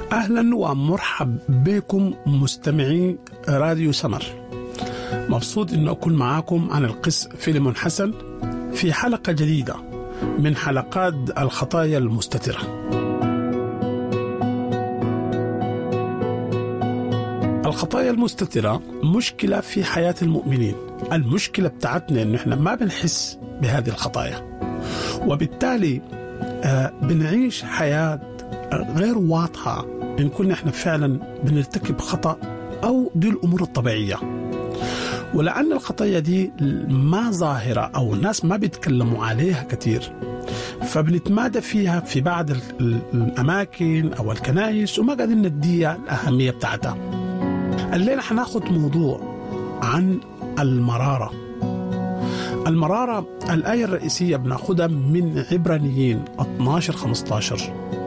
اهلا ومرحب بكم مستمعي راديو سمر مبسوط انه اكون معاكم عن القس فيليمون حسن في حلقه جديده من حلقات الخطايا المستتره الخطايا المستترة مشكلة في حياة المؤمنين المشكلة بتاعتنا إن إحنا ما بنحس بهذه الخطايا وبالتالي آه بنعيش حياة غير واضحة إن كنا إحنا فعلا بنرتكب خطأ أو دي الأمور الطبيعية ولأن الخطايا دي ما ظاهرة أو الناس ما بيتكلموا عليها كثير فبنتمادى فيها في بعض الأماكن أو الكنائس وما قاعدين نديها الأهمية بتاعتها الليلة حناخد موضوع عن المرارة المرارة الآية الرئيسية بناخدها من عبرانيين 12 15